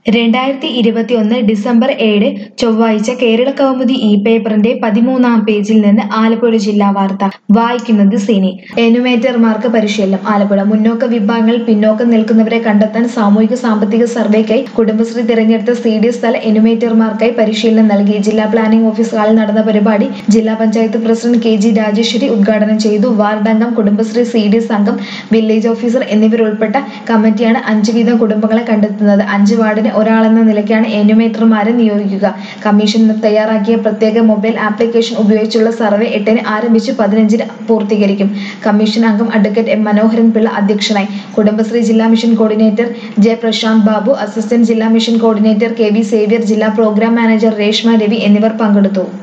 രണ്ടായിരത്തി ഇരുപത്തിയൊന്ന് ഡിസംബർ ഏഴ് ചൊവ്വാഴ്ച കേരള കൗമുദി ഇ പേപ്പറിന്റെ പതിമൂന്നാം പേജിൽ നിന്ന് ആലപ്പുഴ ജില്ലാ വാർത്ത വായിക്കുന്നത് സിനി എന്യൂമേറ്റർമാർക്ക് പരിശീലനം ആലപ്പുഴ മുന്നോക്ക വിഭാഗങ്ങളിൽ പിന്നോക്കം നിൽക്കുന്നവരെ കണ്ടെത്താൻ സാമൂഹിക സാമ്പത്തിക സർവേക്കായി കുടുംബശ്രീ തിരഞ്ഞെടുത്ത സി ഡി എസ് തല എന്യൂമേറ്റർമാർക്കായി പരിശീലനം നൽകി ജില്ലാ പ്ലാനിംഗ് ഓഫീസ് ഹാളിൽ നടന്ന പരിപാടി ജില്ലാ panchayat president K G Rajeshwari ഉദ്ഘാടനം ചെയ്തു വാർഡ് അംഗം കുടുംബശ്രീ സി ഡി എസ് അംഗം വില്ലേജ് ഓഫീസർ എന്നിവരുൾപ്പെട്ട കമ്മിറ്റിയാണ് അഞ്ച് വീതം കുടുംബങ്ങളെ കണ്ടെത്തുന്നത് അഞ്ച് വാർഡിന് ഒരാളെന്ന നിലയ്ക്കാണ് എന്യൂമേറ്റർമാരെ നിയോഗിക്കുക കമ്മീഷൻ തയ്യാറാക്കിയ പ്രത്യേക മൊബൈൽ ആപ്ലിക്കേഷൻ ഉപയോഗിച്ചുള്ള സർവേ എട്ടിന് ആരംഭിച്ച് പതിനഞ്ചിന് പൂർത്തീകരിക്കും കമ്മീഷൻ അംഗം അഡ്വക്കേറ്റ് എം മനോഹരൻ പിള്ള അധ്യക്ഷനായി കുടുംബശ്രീ ജില്ലാ mission coordinator J Prashanth Babu assistant ജില്ലാ mission coordinator K V Xavier ജില്ലാ പ്രോഗ്രാം മാനേജർ രേഷ്മ രവി എന്നിവർ പങ്കെടുത്തു